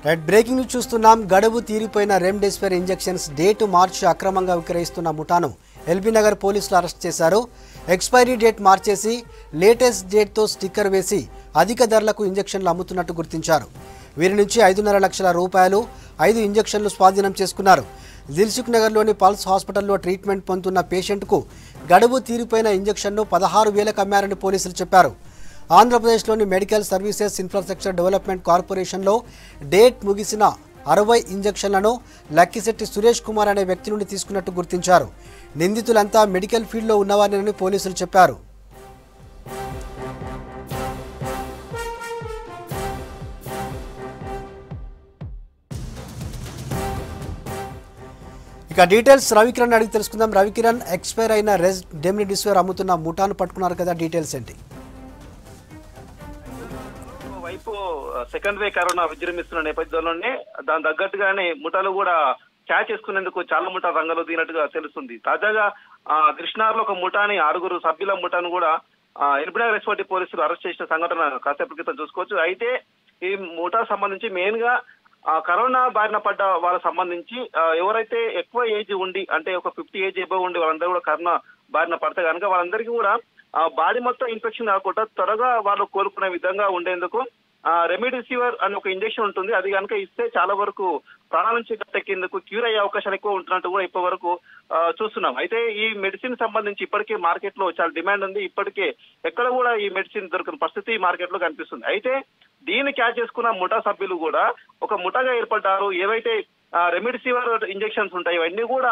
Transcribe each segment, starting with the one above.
right breaking news చూస్తున్నాం గడువు తీరిపోయిన రెమ్డెసివిర్ ఇంజెక్షన్స్ డేటు మార్చి అక్రమంగా విక్రయిస్తున్న ముఠాను ఎల్బీ నగర్ పోలీసులు అరెస్ట్ చేశారు ఎక్స్పైరీ డేట్ మార్చేసి లేటెస్ట్ డేట్తో స్టిక్కర్ వేసి అధిక ధరలకు ఇంజెక్షన్లు అమ్ముతున్నట్టు గుర్తించారు వీరి నుంచి ఐదున్నర లక్షల రూపాయలు ఐదు ఇంజెక్షన్లు స్వాధీనం చేసుకున్నారు దిల్సుఖ్ నగర్లోని పల్స్ హాస్పిటల్లో ట్రీట్మెంట్ పొందుతున్న పేషెంట్కు గడువు తీరిపోయిన ఇంజెక్షన్ను పదహారు వేలకు అమ్మారని పోలీసులు చెప్పారు ఆంధ్రప్రదేశ్లోని మెడికల్ సర్వీసెస్ ఇన్ఫ్రాస్ట్రక్చర్ డెవలప్మెంట్ కార్పొరేషన్లో డేట్ ముగిసిన అరవై ఇంజెక్షన్లను లక్కిశెట్టి సురేష్ కుమార్ అనే వ్యక్తి నుండి తీసుకున్నట్టు గుర్తించారు నిందితులంతా మెడికల్ ఫీల్డ్లో ఉన్నవారిని పోలీసులు చెప్పారు ఇక డీటెయిల్స్ రవికిరణ్ అడిగి తెలుసుకుందాం రవికిరణ్ ఎక్స్పైర్ అయిన రెస్ డెమ్నిడిస్వేర్ అమ్ముతున్న ముఠాను పట్టుకున్నారు కదా డీటెయిల్స్ ఏంటి వైపు సెకండ్ వే కరోనా విజృంభిస్తున్న నేపథ్యంలోనే దాని తగ్గట్టుగానే ముఠాలు కూడా క్యాచ్ చేసుకునేందుకు చాలా ముఠా రంగంలో దిగినట్టుగా తెలుస్తుంది తాజాగా ఆ, కృష్ణార్లో ఒక ముఠాని ఆరుగురు సభ్యుల ముఠాను కూడా ఎల్బినగర్ ఎస్ఓటి పోలీసులు అరెస్ట్ చేసిన సంఘటన కాసేపు క్రితం చూసుకోవచ్చు అయితే ఈ ముఠా సంబంధించి మెయిన్ గా ఆ, కరోనా బారిన పడ్డ వాళ్ళకి సంబంధించి ఆ, ఎవరైతే ఎక్కువ ఏజ్ ఉండి అంటే ఒక ఫిఫ్టీ ఏజ్ ఎబో ఉండి వాళ్ళందరూ కూడా కరోనా బారిన పడితే కనుక వాళ్ళందరికీ కూడా బాడీ మొత్తం ఇన్ఫెక్షన్ కాకుండా త్వరగా వాళ్ళు కోలుకునే విధంగా ఉండేందుకు రెమిడిసివర్ అని ఒక ఇంజెక్షన్ ఉంటుంది అది కనుక ఇస్తే చాలా వరకు ప్రాణాల నుంచి గట్టెక్కేందుకు క్యూర్ అయ్యే అవకాశాలు ఎక్కువ ఉంటున్నట్టు కూడా ఇప్పటి వరకు ఆ, చూస్తున్నాం అయితే ఈ మెడిసిన్ సంబంధించి ఇప్పటికే మార్కెట్ లో చాలా డిమాండ్ ఉంది ఇప్పటికే ఎక్కడ కూడా ఈ మెడిసిన్ దొరికిన పరిస్థితి మార్కెట్ లో కనిపిస్తుంది అయితే దీన్ని క్యాచ్ చేసుకున్న ముఠా సభ్యులు కూడా ఒక ముఠాగా ఏర్పడ్డారు ఏవైతే రెమిడిసివర్ ఇంజెక్షన్స్ ఉంటాయి ఇవన్నీ కూడా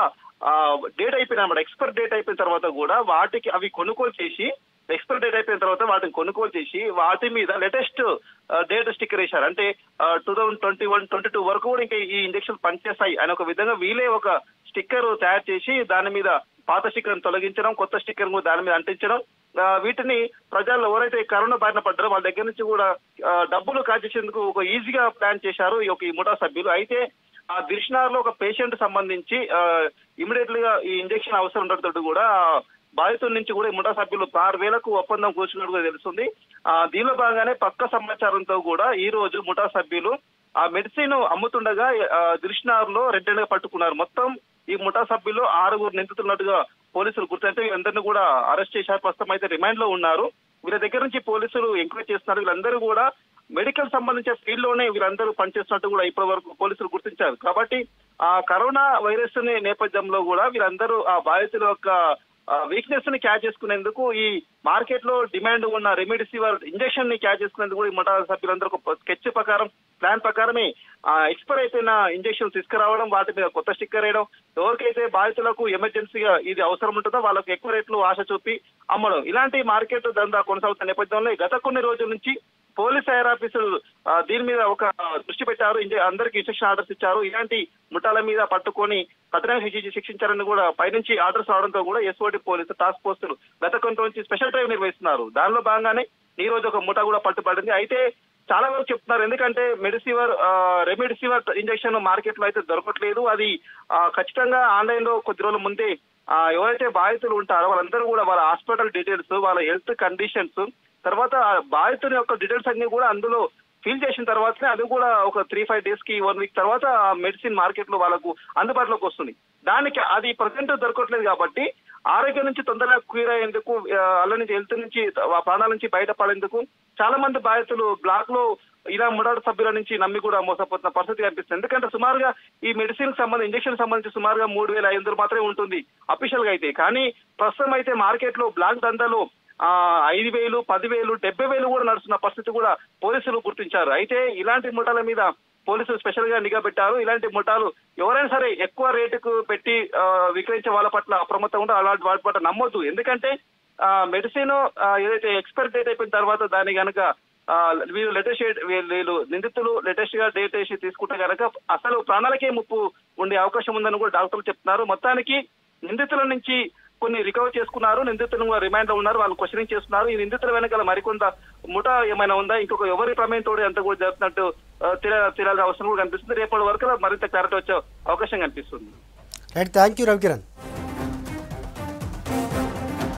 డేట్ అయిపోయిన అన్నమాట ఎక్స్పైర్ డేట్ అయిపోయిన తర్వాత కూడా వాటికి అవి కొనుగోలు చేసి ఎక్స్పైర్ డేట్ అయిపోయిన తర్వాత వాటిని కొనుగోలు చేసి వాటి మీద లేటెస్ట్ డేట్ స్టిక్కర్ వేశారు అంటే two thousand twenty one twenty two వరకు కూడా ఇంకా ఈ ఇంజక్షన్ పనిచేస్తాయి అని ఒక విధంగా వీలే ఒక స్టిక్కర్ తయారు చేసి దాని మీద పాత స్టిక్కర్ తొలగించడం కొత్త స్టిక్కర్ దాని మీద అంటించడం ఆ, వీటిని ప్రజలు ఎవరైతే కరోనా బారిన పడ్డారో వాళ్ళ దగ్గర నుంచి కూడా ఆ, డబ్బులు కాజేసేందుకు ఒక ఈజీగా ప్లాన్ చేశారు ఈ యొక్క ఈ ముఠా సభ్యులు అయితే ఆ దిల్షనార్ లో ఒక పేషెంట్ సంబంధించి ఇమీడియట్ గా ఈ ఇంజెక్షన్ అవసరం ఉండడంతో కూడా ఆ, బాధితుల నుంచి కూడా ఈ ముఠా సభ్యులు ఆరు వేలకు ఒప్పందం కూర్చున్నట్టు కూడా తెలుస్తుంది ఆ దీనిలో భాగంగానే పక్క సమాచారంతో కూడా ఈ రోజు ముఠా సభ్యులు ఆ మెడిసిన్ అమ్ముతుండగా దిల్షనార్ లో రెడ్ గా పట్టుకున్నారు మొత్తం ఈ ముఠా సభ్యులు ఆరుగురు నిందితున్నట్టుగా పోలీసులు గుర్తింటే వీళ్ళందరినీ కూడా అరెస్ట్ చేశారు ప్రస్తుతం అయితే రిమాండ్ లో ఉన్నారు వీళ్ళ దగ్గర నుంచి పోలీసులు ఎంక్వైరీ చేస్తున్నారు వీళ్ళందరూ కూడా మెడికల్ సంబంధించిన ఫీల్డ్ లోనే వీళ్ళందరూ పనిచేస్తున్నట్టు కూడా ఇప్పటి వరకు పోలీసులు గుర్తించారు కాబట్టి ఆ కరోనా వైరస్ ని నేపథ్యంలో కూడా వీళ్ళందరూ ఆ బాధితుల యొక్క వీక్నెస్ ని క్యాచ్ చేసుకునేందుకు ఈ మార్కెట్ లో డిమాండ్ ఉన్న రెమిడిసివర్ ఇంజెక్షన్ ని క్యాచ్ చేసుకునేందుకు కూడా ఈ ముఠా సభ్యులందరూ ఒక స్కెచ్ ప్రకారం ప్లాన్ ప్రకారమే ఎక్స్పైర్ అయిపోయిన ఇంజెక్షన్ తీసుకురావడం వాటి మీద కొత్త స్టిక్కర్ వేయడం ఎవరికైతే బాధితులకు ఎమర్జెన్సీగా ఇది అవసరం ఉంటుందో వాళ్ళకు ఎక్కువ రేట్లు ఆశ చూపి అమ్మడం ఇలాంటి మార్కెట్ దందా కొనసాగుతున్న నేపథ్యంలో గత కొన్ని రోజుల నుంచి పోలీస్ హైర్ ఆఫీసులు ఆ, దీని మీద ఒక దృష్టి పెట్టారు ఇంజ- అందరికి ఇన్స్ట్రక్షన్ ఆర్డర్స్ ఇచ్చారు ఇలాంటి ముఠాల మీద పట్టుకొని కఠినంగా శిక్షించి శిక్షించారని కూడా పైనుంచి ఆర్డర్స్ రావడంతో కూడా ఎస్ఓటి పోలీసు టాస్క్ ఫోర్సులు గత కొంత నుంచి స్పెషల్ డ్రైవ్ నిర్వహిస్తున్నారు దానిలో భాగంగానే ఈ రోజు ఒక ముఠా కూడా పట్టుబడింది అయితే చాలా వరకు చెప్తున్నారు ఎందుకంటే మెడిసివర్ రెమిడిసివర్ ఇంజెక్షన్ మార్కెట్ లో అయితే దొరకట్లేదు అది ఆ, ఖచ్చితంగా ఆన్లైన్ లో కొద్ది రోజుల ముందే ఆ, ఎవరైతే బాధితులు ఉంటారో వాళ్ళందరూ కూడా వాళ్ళ హాస్పిటల్ డీటెయిల్స్ వాళ్ళ హెల్త్ కండిషన్స్ తర్వాత ఆ బాధితుని యొక్క డీటెయిల్స్ అన్ని కూడా అందులో ఫిల్ చేసిన తర్వాతనే అది కూడా ఒక త్రీ ఫైవ్ డేస్ కి వన్ వీక్ తర్వాత ఆ మెడిసిన్ మార్కెట్ లో వాళ్ళకు అందుబాటులోకి వస్తుంది దానికి అది ప్రజెంట్ దొరకట్లేదు కాబట్టి ఆరోగ్యం నుంచి తొందరగా క్యూర్ అయ్యేందుకు ఆ, అల్ల నుంచి హెల్త్ నుంచి ఆ ప్రాణాల నుంచి బయటపడేందుకు చాలా మంది బాధితులు బ్లాక్ లో ఇలా ముడాడు సభ్యుల నుంచి నమ్మి కూడా మోసపోతున్న పరిస్థితి కనిపిస్తుంది ఎందుకంటే సుమారుగా ఈ మెడిసిన్ సంబంధించి ఇంజెక్షన్ సంబంధించి సుమారుగా మూడు వేల ఐదు వందలు మాత్రమే ఉంటుంది అఫీషియల్ గా అయితే కానీ ప్రస్తుతం అయితే మార్కెట్ లో బ్లాక్ దందాలో ఆ ఐదు వేలు పదివేలు డెబ్బై వేలు కూడా నడుస్తున్న పరిస్థితి కూడా పోలీసులు గుర్తించారు అయితే ఇలాంటి ముఠాల మీద పోలీసులు స్పెషల్ గా నిఘా పెట్టారు ఇలాంటి ముఠాలు ఎవరైనా సరే ఎక్కువ రేటుకు పెట్టి ఆ, విక్రయించే వాళ్ళ పట్ల అప్రమత్తంగా ఉంటే అలాంటి వాటి పట్ల నమ్మొద్దు ఎందుకంటే మెడిసిన్ ఏదైతే ఎక్స్పైర్ డేట్ అయిపోయిన తర్వాత దాన్ని గనక ఆ, వీళ్ళు లేటెస్ట్ వీళ్ళు నిందితులు లేటెస్ట్ గా డేట్ వేసి తీసుకుంటే గనక అసలు ప్రాణాలకే ముప్పు ఉండే అవకాశం ఉందని కూడా డాక్టర్లు చెప్తున్నారు మొత్తానికి నిందితుల నుంచి కొన్ని రికవర్ చేసుకున్నారు నిందితులు రిమాండ్ లో ఉన్నారు వాళ్ళు క్వశ్చనింగ్ చేస్తున్నారు ఈ నిందితుల వెనకాల మరికొంత ముఠా ఏమైనా ఉందా ఇంకొక ఎవరి ప్రమేయంతో ఎంత కూడా జరుగుతున్నట్టు ఆ, తెలియ- తెలియాల్సిన అవసరం కూడా కనిపిస్తుంది రేపటి వరకు మరింత క్లారిటీ వచ్చే అవకాశం కనిపిస్తుంది రైట్ థ్యాంక్ యూ రవికిరణ్